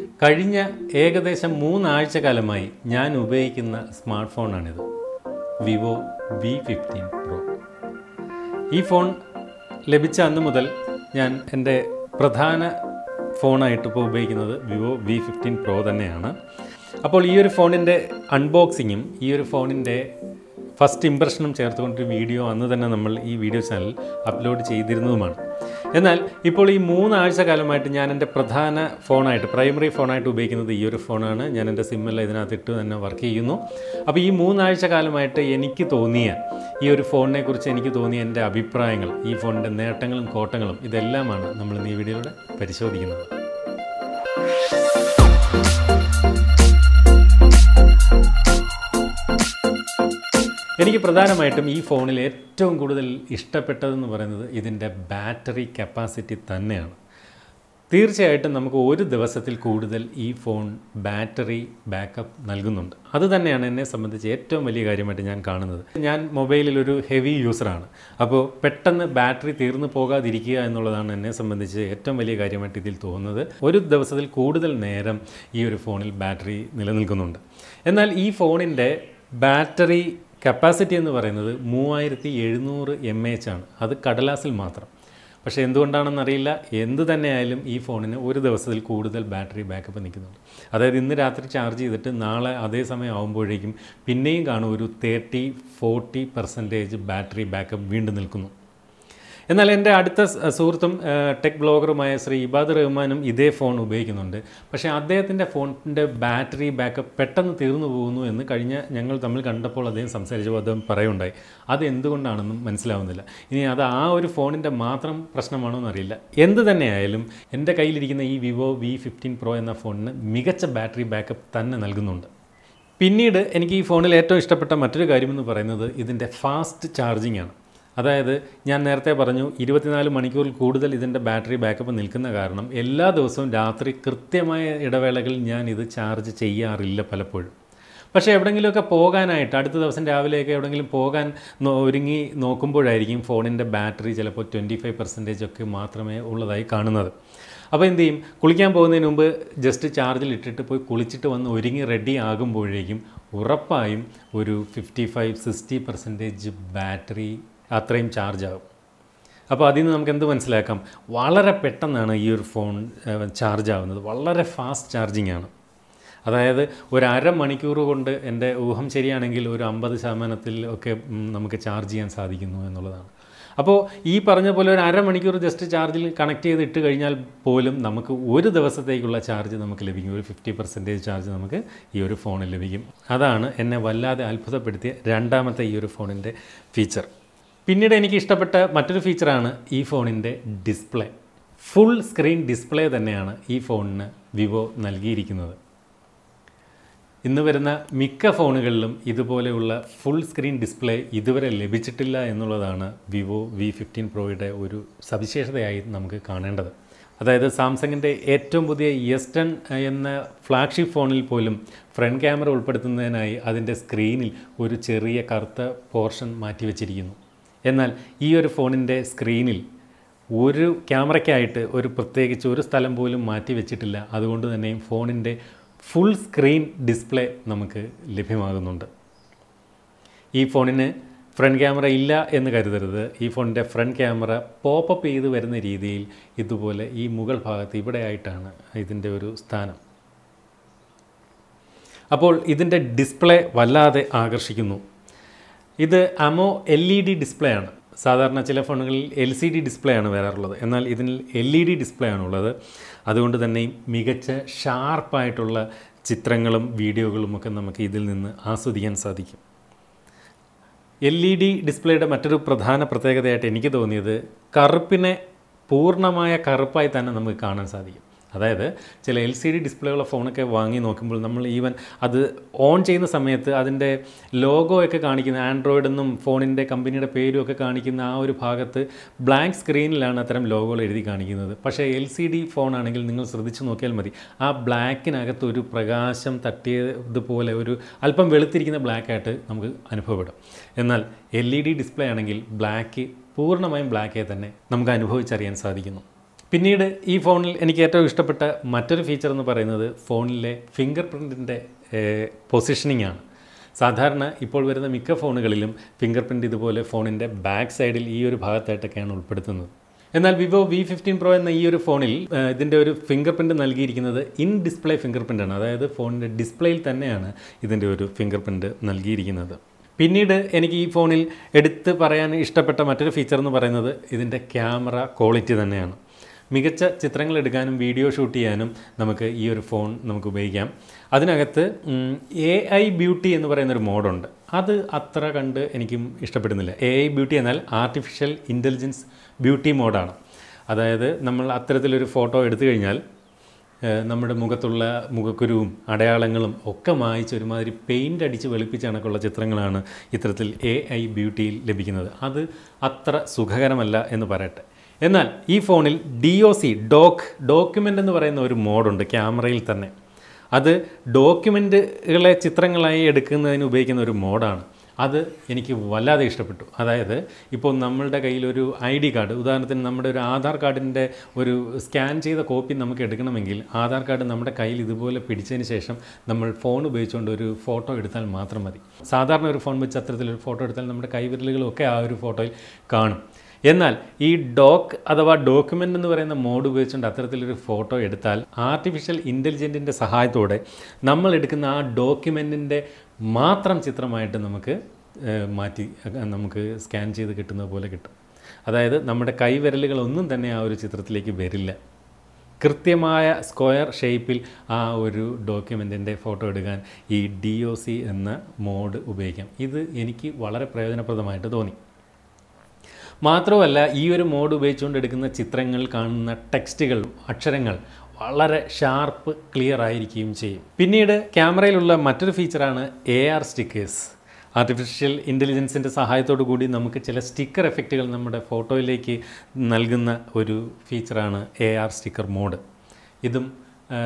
കഴിഞ്ഞ ഏകദേശം മൂന്നാഴ്ച കാലമായി ഞാൻ ഉപയോഗിക്കുന്ന സ്മാർട്ട് ഫോണാണിത് വിവോ വി ഫിഫ്റ്റീൻ പ്രോ ഈ ഫോൺ ലഭിച്ച അന്ന് മുതൽ ഞാൻ എൻ്റെ പ്രധാന ഫോണായിട്ട് ഇപ്പോൾ ഉപയോഗിക്കുന്നത് വിവോ വി ഫിഫ്റ്റീൻ പ്രോ തന്നെയാണ് അപ്പോൾ ഈ ഒരു ഫോണിൻ്റെ അൺബോക്സിങ്ങും ഈ ഒരു ഫോണിൻ്റെ ഫസ്റ്റ് ഇമ്പ്രഷനും ചേർത്തുകൊണ്ടൊരു വീഡിയോ അന്ന് തന്നെ നമ്മൾ ഈ വീഡിയോ ചാനൽ അപ്ലോഡ് ചെയ്തിരുന്നതുമാണ് എന്നാൽ ഇപ്പോൾ ഈ മൂന്നാഴ്ച കാലമായിട്ട് ഞാൻ എൻ്റെ പ്രധാന ഫോണായിട്ട് പ്രൈമറി ഫോണായിട്ട് ഉപയോഗിക്കുന്നത് ഈ ഒരു ഫോണാണ് ഞാൻ എൻ്റെ സിമ്മെല്ലാം ഇതിനകത്ത് ഇട്ട് തന്നെ വർക്ക് ചെയ്യുന്നു അപ്പോൾ ഈ മൂന്നാഴ്ച കാലമായിട്ട് എനിക്ക് തോന്നിയ ഈ ഒരു ഫോണിനെ കുറിച്ച് എനിക്ക് തോന്നിയ എൻ്റെ അഭിപ്രായങ്ങൾ ഈ ഫോണിൻ്റെ നേട്ടങ്ങളും കോട്ടങ്ങളും ഇതെല്ലാമാണ് നമ്മൾ ഇന്ന് ഈ വീഡിയോയിലൂടെ പരിശോധിക്കുന്നത് എനിക്ക് പ്രധാനമായിട്ടും ഈ ഫോണിൽ ഏറ്റവും കൂടുതൽ ഇഷ്ടപ്പെട്ടതെന്ന് പറയുന്നത് ഇതിൻ്റെ ബാറ്ററി കപ്പാസിറ്റി തന്നെയാണ് തീർച്ചയായിട്ടും നമുക്ക് ഒരു ദിവസത്തിൽ കൂടുതൽ ഈ ഫോൺ ബാറ്ററി ബാക്കപ്പ് നൽകുന്നുണ്ട് അത് തന്നെയാണ് എന്നെ സംബന്ധിച്ച് ഏറ്റവും വലിയ കാര്യമായിട്ട് ഞാൻ കാണുന്നത് ഞാൻ മൊബൈലിൽ ഒരു ഹെവി യൂസറാണ് അപ്പോൾ പെട്ടെന്ന് ബാറ്ററി തീർന്നു പോകാതിരിക്കുക എന്നുള്ളതാണ് എന്നെ സംബന്ധിച്ച് ഏറ്റവും വലിയ കാര്യമായിട്ട് ഇതിൽ തോന്നുന്നത് ഒരു ദിവസത്തിൽ കൂടുതൽ നേരം ഈ ഒരു ഫോണിൽ ബാറ്ററി നിലനിൽക്കുന്നുണ്ട് എന്നാൽ ഈ ഫോണിൻ്റെ ബാറ്ററി കപ്പാസിറ്റി എന്ന് പറയുന്നത് മൂവായിരത്തി എഴുന്നൂറ് എം എച്ച് ആണ് അത് കടലാസിൽ മാത്രം പക്ഷേ എന്തുകൊണ്ടാണെന്നറിയില്ല എന്ത് തന്നെയായാലും ഈ ഫോണിന് ഒരു ദിവസത്തിൽ കൂടുതൽ ബാറ്ററി ബാക്കപ്പ് നിൽക്കുന്നുണ്ട് അതായത് ഇന്ന് രാത്രി ചാർജ് ചെയ്തിട്ട് നാളെ അതേ സമയം ആകുമ്പോഴേക്കും പിന്നെയും കാണും ഒരു thirty forty percentage battery backup വീണ്ടും നിൽക്കുന്നു എന്നാൽ എൻ്റെ അടുത്ത സ- സുഹൃത്തും ആ, ടെക് ബ്ലോഗറുമായ ശ്രീ ഇബാദ് റഹ്മാനും ഇതേ ഫോൺ ഉപയോഗിക്കുന്നുണ്ട് പക്ഷേ അദ്ദേഹത്തിൻ്റെ ഫോണിൻ്റെ ബാറ്ററി ബാക്കപ്പ് പെട്ടെന്ന് തീർന്നു പോകുന്നു എന്ന് കഴിഞ്ഞ ഞങ്ങൾ തമ്മിൽ കണ്ടപ്പോൾ അദ്ദേഹം സംസാരിച്ചപ്പോൾ അദ്ദേഹം പറയുണ്ടായി അത് എന്തുകൊണ്ടാണെന്നും മനസ്സിലാവുന്നില്ല ഇനി അത് ആ ഒരു ഫോണിൻ്റെ മാത്രം പ്രശ്നമാണോ എന്നറിയില്ല എന്ത് തന്നെയായാലും എൻ്റെ കയ്യിലിരിക്കുന്ന ഈ വിവോ വി ഫിഫ്റ്റീൻ പ്രോ എന്ന ഫോണിന് മികച്ച ബാറ്ററി ബാക്കപ്പ് തന്നെ നൽകുന്നുണ്ട് പിന്നീട് എനിക്ക് ഈ ഫോണിൽ ഏറ്റവും ഇഷ്ടപ്പെട്ട മറ്റൊരു കാര്യമെന്ന് പറയുന്നത് ഇതിൻ്റെ ഫാസ്റ്റ് ചാർജിങ് ആണ് അതായത് ഞാൻ നേരത്തെ പറഞ്ഞു ഇരുപത്തിനാല് മണിക്കൂറിൽ കൂടുതൽ ഇതിൻ്റെ ബാറ്ററി ബാക്കപ്പ് നിൽക്കുന്ന കാരണം എല്ലാ ദിവസവും രാത്രി കൃത്യമായ ഇടവേളകളിൽ ഞാൻ ഇത് ചാർജ് ചെയ്യാറില്ല പലപ്പോഴും പക്ഷേ എവിടെയെങ്കിലുമൊക്കെ പോകാനായിട്ട് അടുത്ത ദിവസം രാവിലെയൊക്കെ എവിടെയെങ്കിലും പോകാൻ നോ- ഒരുങ്ങി നോക്കുമ്പോഴായിരിക്കും ഫോണിൻ്റെ ബാറ്ററി ചിലപ്പോൾ ട്വൻറ്റി ഫൈവ് പെർസെൻറ്റേജ് ഒക്കെ മാത്രമേ ഉള്ളതായി കാണുന്നത് അപ്പോൾ എന്ത് ചെയ്യും കുളിക്കാൻ പോകുന്നതിന് മുമ്പ് ജസ്റ്റ് ചാർജിൽ ഇട്ടിട്ട് പോയി കുളിച്ചിട്ട് വന്ന് ഒരുങ്ങി റെഡി ആകുമ്പോഴേക്കും ഉറപ്പായും ഒരു fifty five sixty percentage battery അത്രയും ചാർജ് ആകും അപ്പോൾ അതിൽ നിന്ന് നമുക്ക് എന്ത് മനസ്സിലാക്കാം വളരെ പെട്ടെന്നാണ് ഈ ഒരു ഫോൺ ചാർജ് ആവുന്നത് വളരെ ഫാസ്റ്റ് ചാർജിങ് ആണ് അതായത് ഒരു അരമണിക്കൂർ കൊണ്ട് എൻ്റെ ഊഹം ശരിയാണെങ്കിൽ ഒരു അമ്പത് ശതമാനത്തിൽ ഒക്കെ ഉം, നമുക്ക് ചാർജ് ചെയ്യാൻ സാധിക്കുന്നു എന്നുള്ളതാണ് അപ്പോൾ ഈ പറഞ്ഞ പോലെ ഒരു അരമണിക്കൂർ ജസ്റ്റ് ചാർജിൽ കണക്ട് ചെയ്ത് ഇട്ട് കഴിഞ്ഞാൽ പോലും നമുക്ക് ഒരു ദിവസത്തേക്കുള്ള ചാർജ് നമുക്ക് ലഭിക്കും ഒരു ഫിഫ്റ്റി പെർസെൻറ്റേജ് ചാർജ് നമുക്ക് ഈ ഒരു ഫോണിൽ ലഭിക്കും അതാണ് എന്നെ വല്ലാതെ അത്ഭുതപ്പെടുത്തിയ രണ്ടാമത്തെ ഈ ഒരു ഫോണിൻ്റെ ഫീച്ചർ പിന്നീട് എനിക്ക് ഇഷ്ടപ്പെട്ട മറ്റൊരു ഫീച്ചറാണ് ഈ ഫോണിൻ്റെ ഡിസ്പ്ലേ ഫുൾ സ്ക്രീൻ ഡിസ്പ്ലേ തന്നെയാണ് ഈ ഫോണിന് വിവോ നൽകിയിരിക്കുന്നത് ഇന്ന് വരുന്ന മിക്ക ഫോണുകളിലും ഇതുപോലെയുള്ള ഫുൾ സ്ക്രീൻ ഡിസ്പ്ലേ ഇതുവരെ ലഭിച്ചിട്ടില്ല എന്നുള്ളതാണ് വിവോ വി ഫിഫ്റ്റീൻ പ്രോയുടെ ഒരു സവിശേഷതയായി നമുക്ക് കാണേണ്ടത് അതായത് സാംസങ്ങിൻ്റെ ഏറ്റവും പുതിയ എസ് ടെൻ എന്ന ഫ്ലാഗ്ഷിപ്പ് ഫോണിൽ പോലും ഫ്രണ്ട് ക്യാമറ ഉൾപ്പെടുത്തുന്നതിനായി അതിൻ്റെ സ്ക്രീനിൽ ഒരു ചെറിയ കറുത്ത പോർഷൻ മാറ്റിവെച്ചിരിക്കുന്നു എന്നാൽ ഈ ഒരു ഫോണിൻ്റെ സ്ക്രീനിൽ ഒരു ക്യാമറയ്ക്കായിട്ട് ഒരു പ്രത്യേകിച്ച് ഒരു സ്ഥലം പോലും മാറ്റി വെച്ചിട്ടില്ല അതുകൊണ്ട് തന്നെ ഫോണിൻ്റെ ഫുൾ സ്ക്രീൻ ഡിസ്പ്ലേ നമുക്ക് ലഭ്യമാകുന്നുണ്ട് ഈ ഫോണിന് ഫ്രണ്ട് ക്യാമറ ഇല്ല എന്ന് കരുതരുത് ഈ ഫോണിൻ്റെ ഫ്രണ്ട് ക്യാമറ പോപ്പപ്പ് ചെയ്ത് വരുന്ന രീതിയിൽ ഇതുപോലെ ഈ മുകൾ ഭാഗത്ത് ഇവിടെയായിട്ടാണ് ഇതിൻ്റെ ഒരു സ്ഥാനം അപ്പോൾ ഇതിൻ്റെ ഡിസ്പ്ലേ വല്ലാതെ ആകർഷിക്കുന്നു ഇത് L E D display ആണ് സാധാരണ ചില ഫോണുകളിൽ എൽ സി ഡി ഡിസ്പ്ലേ ആണ് വരാറുള്ളത് എന്നാൽ ഇതിൽ എൽ ഇ ഡി ഡിസ്പ്ലേ ആണുള്ളത് അതുകൊണ്ട് തന്നെ മികച്ച ഷാർപ്പായിട്ടുള്ള ചിത്രങ്ങളും വീഡിയോകളും ഒക്കെ നമുക്ക് ഇതിൽ നിന്ന് ആസ്വദിക്കാൻ സാധിക്കും എൽ ഇ ഡി ഡിസ്പ്ലേയുടെ മറ്റൊരു പ്രധാന പ്രത്യേകതയായിട്ട് എനിക്ക് തോന്നിയത് കറുപ്പിനെ പൂർണ്ണമായ കറുപ്പായി തന്നെ നമുക്ക് കാണാൻ സാധിക്കും അതായത് ചില എൽ സി ഡി ഡിസ്പ്ലേയുള്ള ഫോണൊക്കെ വാങ്ങി നോക്കുമ്പോൾ നമ്മൾ ഈവൻ അത് ഓൺ ചെയ്യുന്ന സമയത്ത് അതിൻ്റെ ലോഗോ ഒക്കെ കാണിക്കുന്ന ആൻഡ്രോയിഡ് എന്നും ഫോണിൻ്റെ കമ്പനിയുടെ പേരും ഒക്കെ കാണിക്കുന്ന ആ ഒരു ഭാഗത്ത് ബ്ലാങ്ക് സ്ക്രീനിലാണ് അത്തരം ലോഗോകൾ എഴുതി കാണിക്കുന്നത് പക്ഷേ എൽ സി ഡി ഫോണാണെങ്കിൽ നിങ്ങൾ ശ്രദ്ധിച്ച് നോക്കിയാൽ മതി ആ ബ്ലാക്കിനകത്ത് ഒരു പ്രകാശം തട്ടിയതുപോലെ ഒരു അല്പം വെളുത്തിരിക്കുന്ന ബ്ലാക്കായിട്ട് നമുക്ക് അനുഭവപ്പെടും എന്നാൽ എൽ ഇ ഡി ഡിസ്പ്ലേ ആണെങ്കിൽ ബ്ലാക്ക് പൂർണ്ണമായും ബ്ലാക്കേ തന്നെ നമുക്ക് അനുഭവിച്ചറിയാൻ സാധിക്കുന്നു പിന്നീട് ഈ ഫോണിൽ എനിക്ക് ഏറ്റവും ഇഷ്ടപ്പെട്ട മറ്റൊരു ഫീച്ചർ എന്ന് പറയുന്നത് ഫോണിലെ ഫിംഗർ പ്രിൻറ്റിൻ്റെ പൊസിഷനിങ് ആണ് സാധാരണ ഇപ്പോൾ വരുന്ന മിക്ക ഫോണുകളിലും ഫിംഗർ പ്രിൻറ്റ് ഇതുപോലെ ഫോണിൻ്റെ ബാക്ക് സൈഡിൽ ഈ ഒരു ഭാഗത്തായിട്ടൊക്കെയാണ് ഉൾപ്പെടുത്തുന്നത് എന്നാൽ വിവോ വി ഫിഫ്റ്റീൻ പ്രോ എന്ന ഈ ഒരു ഫോണിൽ ആ, ഇതിൻ്റെ ഒരു ഫിംഗർ പ്രിൻറ്റ് നൽകിയിരിക്കുന്നത് ഇൻ ഡിസ്പ്ലേ ഫിംഗർ പ്രിൻ്റാണ് അതായത് ഫോണിൻ്റെ ഡിസ്പ്ലേയിൽ തന്നെയാണ് ഇതിൻ്റെ ഒരു ഫിംഗർ പ്രിൻറ്റ് നൽകിയിരിക്കുന്നത് പിന്നീട് എനിക്ക് ഈ ഫോണിൽ എടുത്ത് പറയാൻ ഇഷ്ടപ്പെട്ട മറ്റൊരു ഫീച്ചർ എന്ന് പറയുന്നത് ഇതിൻ്റെ ക്യാമറ ക്വാളിറ്റി തന്നെയാണ് മികച്ച ചിത്രങ്ങൾ എടുക്കാനും വീഡിയോ ഷൂട്ട് ചെയ്യാനും നമുക്ക് ഈ ഒരു ഫോൺ നമുക്ക് ഉപയോഗിക്കാം അതിനകത്ത് എ ഐ ബ്യൂട്ടി എന്ന് പറയുന്നൊരു മോഡുണ്ട് അത് അത്ര കണ്ട് എനിക്കും ഇഷ്ടപ്പെടുന്നില്ല എ ഐ ബ്യൂട്ടി എന്നാൽ ആർട്ടിഫിഷ്യൽ ഇൻ്റലിജൻസ് ബ്യൂട്ടി മോഡാണ് അതായത് നമ്മൾ അത്തരത്തിലൊരു ഫോട്ടോ എടുത്തു കഴിഞ്ഞാൽ ഏഹ് നമ്മുടെ മുഖത്തുള്ള മുഖക്കുരുവും അടയാളങ്ങളും ഒക്കെ മായ്ച്ച് ഒരുമാതിരി പെയിൻ്റ് അടിച്ച് വെളുപ്പിച്ച കണക്കുള്ള ചിത്രങ്ങളാണ് ഇത്തരത്തിൽ എ ഐ ബ്യൂട്ടിയിൽ ലഭിക്കുന്നത് അത് അത്ര സുഖകരമല്ല എന്ന് പറയട്ടെ എന്നാൽ ഈ ഫോണിൽ D O C doc document എന്ന് പറയുന്ന ഒരു മോഡുണ്ട് ക്യാമറയിൽ തന്നെ അത് ഡോക്യുമെൻറ്റുകളെ ചിത്രങ്ങളായി എടുക്കുന്നതിന് ഉപയോഗിക്കുന്ന ഒരു മോഡാണ് അത് എനിക്ക് വല്ലാതെ ഇഷ്ടപ്പെട്ടു അതായത് ഇപ്പോൾ നമ്മളുടെ കയ്യിലൊരു ഐ ഡി കാർഡ് ഉദാഹരണത്തിന് നമ്മുടെ ഒരു ആധാർ കാർഡിൻ്റെ ഒരു സ്കാൻ ചെയ്ത കോപ്പി നമുക്ക് എടുക്കണമെങ്കിൽ ആധാർ കാർഡ് നമ്മുടെ കയ്യിൽ ഇതുപോലെ പിടിച്ചതിന് ശേഷം നമ്മൾ ഫോൺ ഉപയോഗിച്ചുകൊണ്ട് ഒരു ഫോട്ടോ എടുത്താൽ മാത്രം മതി സാധാരണ ഒരു ഫോൺ വെച്ച് അത്തരത്തിലൊരു ഫോട്ടോ എടുത്താൽ നമ്മുടെ കൈവിരലുകളൊക്കെ ആ ഒരു ഫോട്ടോയിൽ കാണും എന്നാൽ ഈ ഡോക്ക് അഥവാ ഡോക്യുമെൻ്റ് എന്ന് പറയുന്ന മോഡ് ഉപയോഗിച്ചുകൊണ്ട് അത്തരത്തിലൊരു ഫോട്ടോ എടുത്താൽ ആർട്ടിഫിഷ്യൽ ഇൻ്റലിജൻറ്റിൻ്റെ സഹായത്തോടെ നമ്മൾ എടുക്കുന്ന ആ ഡോക്യുമെൻറ്റിൻ്റെ മാത്രം ചിത്രമായിട്ട് നമുക്ക് ഏഹ്, മാറ്റി അഹ് നമുക്ക് സ്കാൻ ചെയ്ത് കിട്ടുന്നത് പോലെ കിട്ടും അതായത് നമ്മുടെ കൈവിരലുകളൊന്നും തന്നെ ആ ഒരു ചിത്രത്തിലേക്ക് വരില്ല കൃത്യമായ സ്ക്വയർ ഷേപ്പിൽ ആ ഒരു ഡോക്യുമെൻറ്റിൻ്റെ ഫോട്ടോ എടുക്കാൻ ഈ ഡി ഒ സി എന്ന മോഡ് ഉപയോഗിക്കാം ഇത് എനിക്ക് വളരെ പ്രയോജനപ്രദമായിട്ട് തോന്നി മാത്രമല്ല ഈ ഒരു മോഡ് ഉപയോഗിച്ചുകൊണ്ട് എടുക്കുന്ന ചിത്രങ്ങൾ കാണുന്ന ടെക്സ്റ്റുകൾ അക്ഷരങ്ങൾ വളരെ ഷാർപ്പ് ക്ലിയർ ആയിരിക്കുകയും ചെയ്യും പിന്നീട് ക്യാമറയിലുള്ള മറ്റൊരു ഫീച്ചറാണ് എ ആർ സ്റ്റിക്കേഴ്സ് ആർട്ടിഫിഷ്യൽ ഇൻ്റലിജൻസിൻ്റെ സഹായത്തോടു കൂടി നമുക്ക് ചില സ്റ്റിക്കർ എഫക്റ്റുകൾ നമ്മുടെ ഫോട്ടോയിലേക്ക് നൽകുന്ന ഒരു ഫീച്ചറാണ് എ ആർ സ്റ്റിക്കർ മോഡ് ഇതും ആ,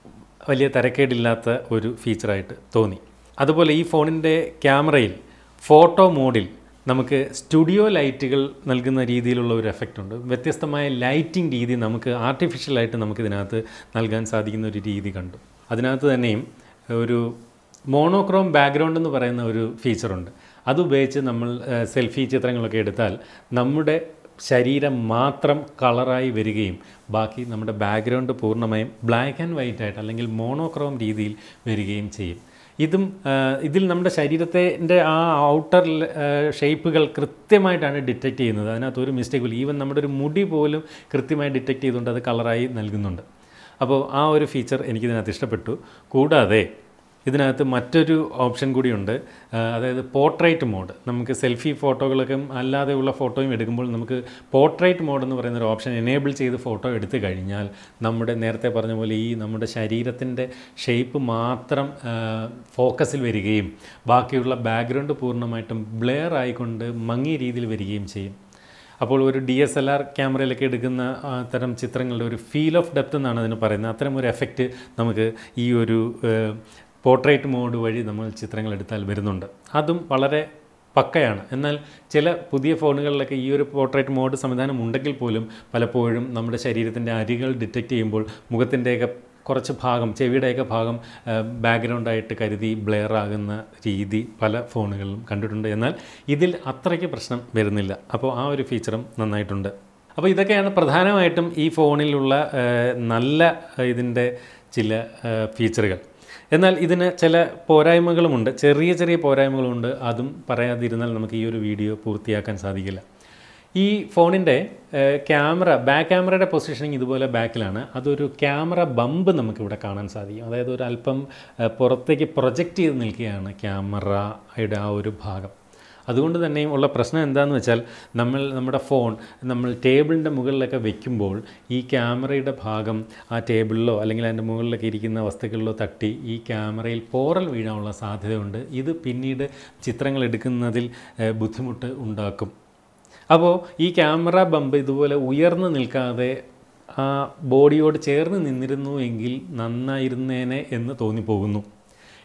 വലിയ തരക്കേടില്ലാത്ത ഒരു ഫീച്ചറായിട്ട് തോന്നി അതുപോലെ ഈ ഫോണിൻ്റെ ക്യാമറയിൽ ഫോട്ടോ മോഡിൽ നമുക്ക് സ്റ്റുഡിയോ ലൈറ്റുകൾ നൽകുന്ന രീതിയിലുള്ള ഒരു എഫക്റ്റ് ഉണ്ട് വ്യത്യസ്തമായ ലൈറ്റിംഗ് രീതി നമുക്ക് ആർട്ടിഫിഷ്യലായിട്ട് നമുക്കിതിനകത്ത് നൽകാൻ സാധിക്കുന്ന ഒരു രീതി കണ്ടു അതിനകത്ത് തന്നെയും ഒരു മോണോക്രോം ബാക്ക്ഗ്രൗണ്ട് എന്ന് പറയുന്ന ഒരു ഫീച്ചറുണ്ട് അതുപയോഗിച്ച് നമ്മൾ സെൽഫി ചിത്രങ്ങളൊക്കെ എടുത്താൽ നമ്മുടെ ശരീരം മാത്രം കളറായി വരികയും ബാക്കി നമ്മുടെ ബാക്ക്ഗ്രൗണ്ട് പൂർണ്ണമായും ബ്ലാക്ക് ആൻഡ് വൈറ്റ് ആയിട്ട് അല്ലെങ്കിൽ മോണോക്രോം രീതിയിൽ വരികയും ചെയ്യും ഇതും ആ, ഇതിൽ നമ്മുടെ ശരീരത്തിൻ്റെ ആ ഔട്ടർ ഷേപ്പുകൾ കൃത്യമായിട്ടാണ് ഡിറ്റക്റ്റ് ചെയ്യുന്നത് അതിനകത്ത് ഒരു മിസ്റ്റേക്ക് ഇല്ല ഈവൻ നമ്മുടെ ഒരു മുടി പോലും കൃത്യമായി ഡിറ്റക്റ്റ് ചെയ്തുകൊണ്ട് അത് കളറായി നൽകുന്നുണ്ട് അപ്പോൾ ആ ഒരു ഫീച്ചർ എനിക്കിതിനകത്ത് ഇഷ്ടപ്പെട്ടു കൂടാതെ ഇതിനകത്ത് മറ്റൊരു ഓപ്ഷൻ കൂടിയുണ്ട് ആ, അതായത് പോർട്രേറ്റ് മോഡ് നമുക്ക് സെൽഫി ഫോട്ടോകളൊക്കെ അല്ലാതെയുള്ള ഫോട്ടോയും എടുക്കുമ്പോൾ നമുക്ക് പോർട്രേറ്റ് മോഡ് എന്ന് പറയുന്ന ഒരു ഓപ്ഷൻ എനേബിൾ ചെയ്ത് ഫോട്ടോ എടുത്തു കഴിഞ്ഞാൽ നമ്മുടെ നേരത്തെ പറഞ്ഞ പോലെ ഈ നമ്മുടെ ശരീരത്തിൻ്റെ ഷേപ്പ് മാത്രം ഫോക്കസിൽ വരികയും ബാക്കിയുള്ള ബാക്ക്ഗ്രൗണ്ട് പൂർണ്ണമായിട്ടും ബ്ലെയർ ആയിക്കൊണ്ട് മങ്ങിയ രീതിയിൽ വരികയും ചെയ്യും അപ്പോൾ ഒരു ഡി എസ് എൽ ആർ ക്യാമറയിലൊക്കെ എടുക്കുന്ന ആ, തരം ചിത്രങ്ങളുടെ ഒരു ഫീൽ ഓഫ് ഡെപ്ത് എന്നാണ് അതിന് പറയുന്നത് അത്തരം ഒരു എഫക്റ്റ് നമുക്ക് ഈ ഒരു പോർട്രേറ്റ് മോഡ് വഴി നമ്മൾ ചിത്രങ്ങൾ എടുത്താൽ വരുന്നുണ്ട് അതും വളരെ പക്കയാണ് എന്നാൽ ചില പുതിയ ഫോണുകളിലൊക്കെ ഈ ഒരു പോർട്രേറ്റ് മോഡ് സംവിധാനം ഉണ്ടെങ്കിൽ പോലും പലപ്പോഴും നമ്മുടെ ശരീരത്തിൻ്റെ അരികൾ ഡിറ്റക്റ്റ് ചെയ്യുമ്പോൾ മുഖത്തിൻ്റെയൊക്കെ കുറച്ച് ഭാഗം ചെവിയുടെയൊക്കെ ഭാഗം ബാക്ക്ഗ്രൗണ്ടായിട്ട് കരുതി ബ്ലെയർ ആകുന്ന രീതി പല ഫോണുകളിലും കണ്ടിട്ടുണ്ട് എന്നാൽ ഇതിൽ അത്രയ്ക്ക് പ്രശ്നം വരുന്നില്ല അപ്പോൾ ആ ഒരു ഫീച്ചറും നന്നായിട്ടുണ്ട് അപ്പോൾ ഇതൊക്കെയാണ് പ്രധാനമായിട്ടും ഈ ഫോണിലുള്ള ആ, നല്ല ഇതിൻ്റെ ചില ആ, ഫീച്ചറുകൾ എന്നാൽ ഇതിന് ചില പോരായ്മകളുമുണ്ട് ചെറിയ ചെറിയ പോരായ്മകളുണ്ട് അതും പറയാതിരുന്നാൽ നമുക്ക് ഈ ഒരു വീഡിയോ പൂർത്തിയാക്കാൻ സാധിക്കില്ല ഈ ഫോണിൻ്റെ ക്യാമറ ബാക്ക് ക്യാമറയുടെ പൊസിഷനിങ് ഇതുപോലെ ബാക്കിലാണ് അതൊരു ക്യാമറ ബമ്പ് നമുക്കിവിടെ കാണാൻ സാധിക്കും അതായത് ഒരു അല്പം ഏഹ്, പുറത്തേക്ക് പ്രൊജക്റ്റ് ചെയ്ത് നിൽക്കുകയാണ് ക്യാമറയുടെ ആ ഒരു ഭാഗം അതുകൊണ്ട് തന്നെയും ഉള്ള പ്രശ്നം എന്താണെന്ന് വെച്ചാൽ നമ്മൾ നമ്മുടെ ഫോൺ നമ്മൾ ടേബിളിൻ്റെ മുകളിലൊക്കെ വെക്കുമ്പോൾ ഈ ക്യാമറയുടെ ഭാഗം ആ ടേബിളിലോ അല്ലെങ്കിൽ അതിൻ്റെ മുകളിലൊക്കെ ഇരിക്കുന്ന വസ്തുക്കളിലോ തട്ടി ഈ ക്യാമറയിൽ പോറൽ വീഴാനുള്ള സാധ്യതയുണ്ട് ഇത് പിന്നീട് ചിത്രങ്ങൾ എടുക്കുന്നതിൽ ഏഹ്, ബുദ്ധിമുട്ട് ഉണ്ടാക്കും അപ്പോൾ ഈ ക്യാമറ ബമ്പ് ഇതുപോലെ ഉയർന്നു നിൽക്കാതെ ആ ബോഡിയോട് ചേർന്ന് നിന്നിരുന്നു എങ്കിൽ നന്നായിരുന്നേനെ എന്ന് തോന്നിപ്പോകുന്നു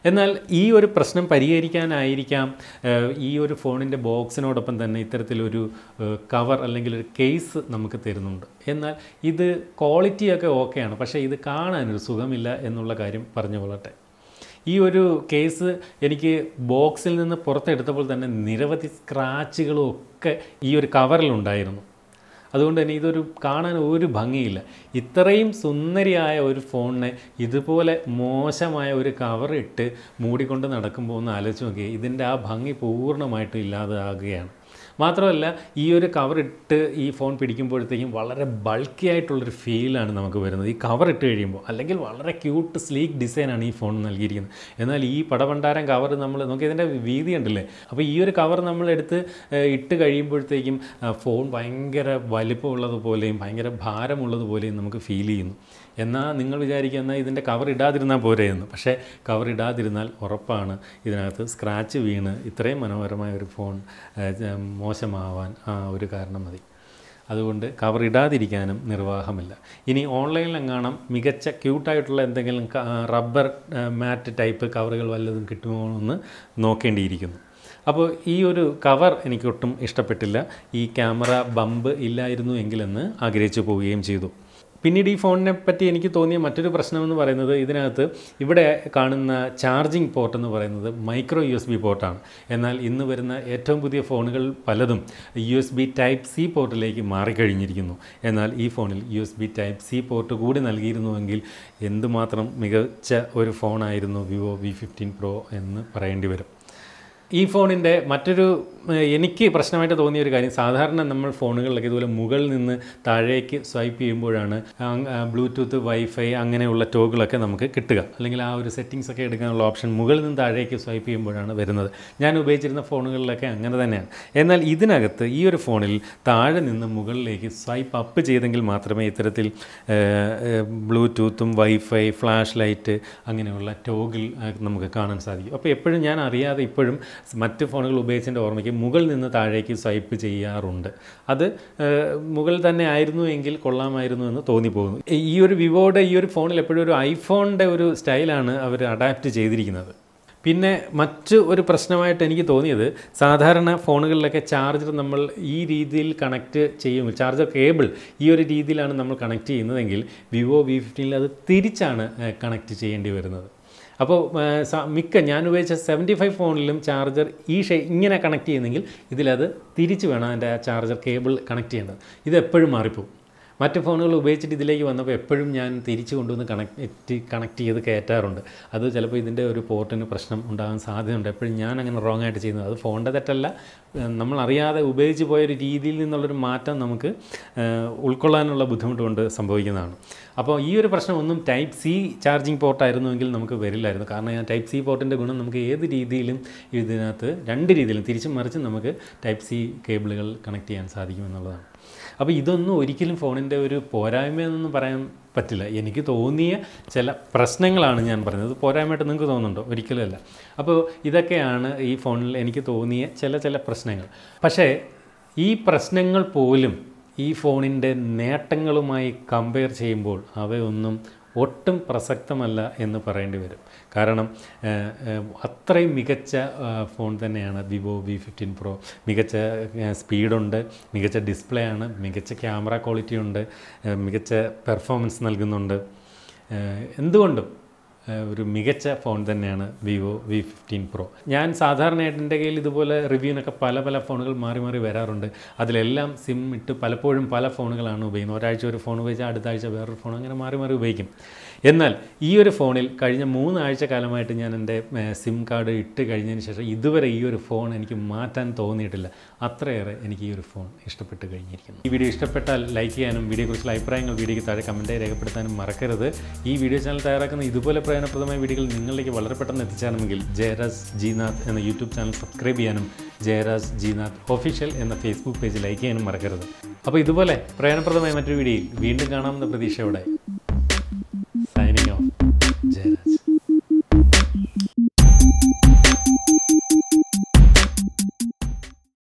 എന്നാൽ ഈ ഒരു പ്രശ്നം പരിഹരിക്കാനായിരിക്കാം ഏഹ്, ഈ ഒരു ഫോണിൻ്റെ ബോക്സിനോടൊപ്പം തന്നെ ഇത്തരത്തിലൊരു ഏഹ്, കവർ അല്ലെങ്കിൽ ഒരു കേസ് നമുക്ക് തരുന്നുണ്ട് എന്നാൽ ഇത് ക്വാളിറ്റിയൊക്കെ ഓക്കെയാണ് പക്ഷേ ഇത് കാണാനൊരു സുഖമില്ല എന്നുള്ള കാര്യം പറഞ്ഞു കൊള്ളട്ടെ ഈ ഒരു കേസ് എനിക്ക് ബോക്സിൽ നിന്ന് പുറത്തെടുത്തപ്പോൾ തന്നെ നിരവധി സ്ക്രാച്ചുകളും ഒക്കെ ഈ ഒരു കവറിലുണ്ടായിരുന്നു അതുകൊണ്ട് തന്നെ ഇതൊരു കാണാൻ ഒരു ഭംഗിയില്ല ഇത്രയും സുന്ദരിയായ ഒരു ഫോണിനെ ഇതുപോലെ മോശമായ ഒരു കവർ ഇട്ട് മൂടിക്കൊണ്ട് നടക്കുമ്പോൾ ഒന്ന് ആലോചിച്ച് നോക്കി ഇതിൻ്റെ ആ ഭംഗി പൂർണ്ണമായിട്ടും ഇല്ലാതാകുകയാണ് മാത്രമല്ല ഈ ഒരു കവർ ഇട്ട് ഈ ഫോൺ പിടിക്കുമ്പോഴത്തേക്കും വളരെ ബൾക്കി ആയിട്ടുള്ളൊരു ഫീലാണ് നമുക്ക് വരുന്നത് ഈ കവർ ഇട്ട് കഴിയുമ്പോൾ അല്ലെങ്കിൽ വളരെ ക്യൂട്ട് സ്ലീക്ക് ഡിസൈനാണ് ഈ ഫോൺ നൽകിയിരിക്കുന്നത് എന്നാൽ ഈ പടപണ്ടാരം കവർ നമ്മൾ നോക്കി ഇതിൻ്റെ വീതി ഉണ്ടല്ലേ അപ്പോൾ ഈ ഒരു കവർ നമ്മളെടുത്ത് ഏഹ്, ഇട്ട് കഴിയുമ്പോഴത്തേക്കും ആ, ഫോൺ ഭയങ്കര വലിപ്പമുള്ളതുപോലെയും ഭയങ്കര ഭാരമുള്ളതുപോലെയും നമുക്ക് ഫീൽ ചെയ്യുന്നു എന്നാൽ നിങ്ങൾ വിചാരിക്കുക എന്നാൽ ഇതിൻ്റെ കവർ ഇടാതിരുന്നാൽ പോരെ എന്ന് പക്ഷേ കവർ ഇടാതിരുന്നാൽ ഉറപ്പാണ് ഇതിനകത്ത് സ്ക്രാച്ച് വീണ് ഇത്രയും മനോഹരമായ ഒരു ഫോൺ ഏഹ്, ജ- മോശമാവാൻ ആ ഒരു കാരണം മതി അതുകൊണ്ട് കവർ ഇടാതിരിക്കാനും നിർവാഹമില്ല ഇനി ഓൺലൈനിൽ എങ്ങാണം മികച്ച ക്യൂട്ടായിട്ടുള്ള എന്തെങ്കിലും ക- റബ്ബർ മാറ്റ് ടൈപ്പ് കവറുകൾ വല്ലതും കിട്ടുമോ എന്ന് നോക്കേണ്ടിയിരിക്കുന്നു അപ്പോൾ ഈ ഒരു കവർ എനിക്കൊട്ടും ഇഷ്ടപ്പെട്ടില്ല ഈ ക്യാമറ ബമ്പ് ഇല്ലായിരുന്നു എങ്കിലെന്ന് ആഗ്രഹിച്ചു പോവുകയും ചെയ്തു പിന്നീട് ഈ ഫോണിനെ പറ്റി എനിക്ക് തോന്നിയ മറ്റൊരു പ്രശ്നമെന്ന് പറയുന്നത് ഇതിനകത്ത് ഇവിടെ കാണുന്ന ചാർജിങ് പോർട്ട് എന്ന് പറയുന്നത് മൈക്രോ യു എസ് ബി പോർട്ടാണ് എന്നാൽ ഇന്ന് വരുന്ന ഏറ്റവും പുതിയ ഫോണുകൾ പലതും U S B type C പോർട്ടിലേക്ക് മാറിക്കഴിഞ്ഞിരിക്കുന്നു എന്നാൽ ഈ ഫോണിൽ U S B type C port കൂടി നൽകിയിരുന്നുവെങ്കിൽ എന്തുമാത്രം മികച്ച ഒരു ഫോണായിരുന്നു വിവോ വി ഫിഫ്റ്റീൻ പ്രോ എന്ന് പറയേണ്ടി വരും ഈ ഫോണിൻ്റെ മറ്റൊരു ഏഹ്, എനിക്ക് പ്രശ്നമായിട്ട് തോന്നിയ ഒരു കാര്യം സാധാരണ നമ്മൾ ഫോണുകളിലൊക്കെ ഇതുപോലെ മുകളിൽ നിന്ന് താഴേക്ക് സ്വൈപ്പ് ചെയ്യുമ്പോഴാണ് അങ്- ആ, ബ്ലൂടൂത്ത് വൈഫൈ അങ്ങനെയുള്ള ടോഗുകളൊക്കെ നമുക്ക് കിട്ടുക അല്ലെങ്കിൽ ആ ഒരു സെറ്റിങ്സ് ഒക്കെ എടുക്കാനുള്ള ഓപ്ഷൻ മുകളിൽ നിന്ന് താഴേക്ക് സ്വൈപ്പ് ചെയ്യുമ്പോഴാണ് വരുന്നത് ഞാൻ ഉപയോഗിച്ചിരുന്ന ഫോണുകളിലൊക്കെ അങ്ങനെ തന്നെയാണ് എന്നാൽ ഇതിനകത്ത് ഈ ഒരു ഫോണിൽ താഴെ നിന്ന് മുകളിലേക്ക് സ്വൈപ്പ് അപ്പ് ചെയ്തെങ്കിൽ മാത്രമേ ഇത്തരത്തിൽ ഏഹ്, ഏഹ്, ബ്ലൂടൂത്തും വൈഫൈ ഫ്ലാഷ് ലൈറ്റ് അങ്ങനെയുള്ള ടോഗിൾ നമുക്ക് കാണാൻ സാധിക്കും അപ്പോൾ എപ്പോഴും ഞാൻ അറിയാതെ ഇപ്പോഴും മറ്റ് ഫോണുകൾ ഉപയോഗിച്ചതിൻ്റെ ഓർമ്മയ്ക്ക് മുകളിൽ നിന്ന് താഴേക്ക് സ്വൈപ്പ് ചെയ്യാറുണ്ട് അത് ഏഹ്, മുകളിൽ തന്നെ ആയിരുന്നു എങ്കിൽ കൊള്ളാമായിരുന്നു എന്ന് തോന്നിപ്പോകുന്നു ഈ ഒരു വിവോയുടെ ഈ ഒരു ഫോണിൽ എപ്പോഴും ഒരു ഐഫോണിൻ്റെ ഒരു സ്റ്റൈലാണ് അവർ അഡാപ്റ്റ് ചെയ്തിരിക്കുന്നത് പിന്നെ മറ്റ് ഒരു പ്രശ്നമായിട്ട് എനിക്ക് തോന്നിയത് സാധാരണ ഫോണുകളിലൊക്കെ ചാർജർ നമ്മൾ ഈ രീതിയിൽ കണക്ട് ചെയ്യും ചാർജർ കേബിൾ ഈ ഒരു രീതിയിലാണ് നമ്മൾ കണക്ട് ചെയ്യുന്നതെങ്കിൽ വിവോ വി ഫിഫ്റ്റീനിൽ അത് തിരിച്ചാണ് കണക്ട് ചെയ്യേണ്ടി വരുന്നത് അപ്പോൾ ആ, സ- മിക്ക ഞാൻ ഉപയോഗിച്ച സെവൻറ്റി ഫൈവ് ഫോണിലും ചാർജർ ഈ ഷേ ഇങ്ങനെ കണക്ട് ചെയ്യുന്നെങ്കിൽ ഇതിലത് തിരിച്ച് വേണം അതിൻ്റെ ആ ചാർജർ കേബിൾ കണക്ട് ചെയ്യേണ്ടത് ഇത് എപ്പോഴും മാറിപ്പോവും മറ്റ് ഫോണുകൾ ഉപയോഗിച്ചിട്ട് ഇതിലേക്ക് വന്നപ്പോൾ എപ്പോഴും ഞാൻ തിരിച്ചു കൊണ്ടുവന്ന് കണക്ട് കണക്ട് ചെയ്ത് കയറ്റാറുണ്ട് അത് ചിലപ്പോൾ ഇതിൻ്റെ ഒരു പോർട്ടിന് പ്രശ്നം ഉണ്ടാകാൻ സാധ്യതയുണ്ട് എപ്പോഴും ഞാൻ അങ്ങനെ റോങ് ആയിട്ട് ചെയ്യുന്നത് അത് ഫോണിൻ്റെ തെറ്റല്ല ഏഹ് നമ്മൾ അറിയാതെ ഉപയോഗിച്ച് പോയൊരു രീതിയിൽ നിന്നുള്ളൊരു മാറ്റം നമുക്ക് ഏഹ് ഉൾക്കൊള്ളാനുള്ള ബുദ്ധിമുട്ട് കൊണ്ട് സംഭവിക്കുന്നതാണ് അപ്പോൾ ഈ ഒരു പ്രശ്നം ഒന്നും ടൈപ്പ് സി ചാർജിങ് പോർട്ടായിരുന്നുവെങ്കിൽ നമുക്ക് വരില്ലായിരുന്നു കാരണം ഞാൻ ടൈപ്പ് സി പോർട്ടിൻ്റെ ഗുണം നമുക്ക് ഏത് രീതിയിലും ഇതിനകത്ത് രണ്ട് രീതിയിലും തിരിച്ചും മറിച്ചും നമുക്ക് ടൈപ്പ് സി കേബിളുകൾ കണക്ട് ചെയ്യാൻ സാധിക്കും എന്നുള്ളതാണ് അപ്പോൾ ഇതൊന്നും ഒരിക്കലും ഫോണിൻ്റെ ഒരു പോരായ്മയെന്നൊന്നും പറയാൻ പറ്റില്ല എനിക്ക് തോന്നിയ ചില പ്രശ്നങ്ങളാണ് ഞാൻ പറഞ്ഞത് പോരായ്മയായിട്ട് നിങ്ങൾക്ക് തോന്നുന്നുണ്ടോ ഒരിക്കലുമല്ല അപ്പോൾ ഇതൊക്കെയാണ് ഈ ഫോണിൽ എനിക്ക് തോന്നിയ ചില ചില പ്രശ്നങ്ങൾ പക്ഷേ ഈ പ്രശ്നങ്ങൾ പോലും ഈ ഫോണിൻ്റെ നേട്ടങ്ങളുമായി കമ്പയർ ചെയ്യുമ്പോൾ അവയൊന്നും ഒട്ടും പ്രസക്തമല്ല എന്ന് പറയേണ്ടി വരും കാരണം ഏഹ്, ഏഹ്, അത്രയും മികച്ച ആ, ഫോൺ തന്നെയാണ് വിവോ വി ഫിഫ്റ്റീൻ പ്രോ മികച്ച ഏഹ്, സ്പീഡുണ്ട് മികച്ച ഡിസ്പ്ലേ ആണ് മികച്ച ക്യാമറ ക്വാളിറ്റി ഉണ്ട് ഏഹ്, മികച്ച പെർഫോമൻസ് നൽകുന്നുണ്ട് ഏഹ്, എന്തുകൊണ്ടും ഏഹ്, ഒരു മികച്ച ഫോൺ തന്നെയാണ് വിവോ വി ഫിഫ്റ്റീൻ പ്രോ ഞാൻ സാധാരണയായിട്ട് എൻ്റെ കയ്യിൽ ഇതുപോലെ റിവ്യൂവിനൊക്കെ പല പല ഫോണുകൾ മാറി മാറി വരാറുണ്ട് അതിലെല്ലാം സിം ഇട്ട് പലപ്പോഴും പല ഫോണുകളാണ് ഉപയോഗിക്കുന്നത് ഒരാഴ്ച ഒരു ഫോൺ ഉപയോഗിച്ചാൽ അടുത്ത ആഴ്ച വേറൊരു ഫോൺ അങ്ങനെ മാറി മാറി ഉപയോഗിക്കും എന്നാൽ ഈ ഒരു ഫോണിൽ കഴിഞ്ഞ മൂന്നാഴ്ച കാലമായിട്ട് ഞാൻ എൻ്റെ ഏഹ്, സിം കാർഡ് ഇട്ട് കഴിഞ്ഞതിന് ശേഷം ഇതുവരെ ഈ ഒരു ഫോൺ എനിക്ക് മാറ്റാൻ തോന്നിയിട്ടില്ല അത്രയേറെ എനിക്ക് ഈ ഒരു ഫോൺ ഇഷ്ടപ്പെട്ട് കഴിഞ്ഞിരിക്കുന്നു ഈ വീഡിയോ ഇഷ്ടപ്പെട്ടാൽ ലൈക്ക് ചെയ്യാനും വീഡിയോയെക്കുറിച്ചുള്ള അഭിപ്രായങ്ങൾ വീഡിയോയ്ക്ക് താഴെ കമൻറ്റായി രേഖപ്പെടുത്താനും മറക്കരുത് ഈ വീഡിയോ ചാനൽ തയ്യാറാക്കുന്ന ഇതുപോലെ പ്രയോജനപ്രദമായ വീഡിയോകൾ നിങ്ങളിലേക്ക് വളരെ പെട്ടെന്ന് എത്തിച്ചേരണമെങ്കിൽ ജയരാജ് ജീനാഥ് എന്ന യൂട്യൂബ് ചാനൽ സബ്സ്ക്രൈബ് ചെയ്യാനും ജയരാജ് ജീനാഥ് ഒഫീഷ്യൽ എന്ന ഫേസ്ബുക്ക് പേജ് ലൈക്ക് ചെയ്യാനും മറക്കരുത് അപ്പോൾ ഇതുപോലെ പ്രയോജനപ്രദമായ മറ്റൊരു വീഡിയോയിൽ വീണ്ടും കാണാമെന്ന പ്രതീക്ഷയോടെ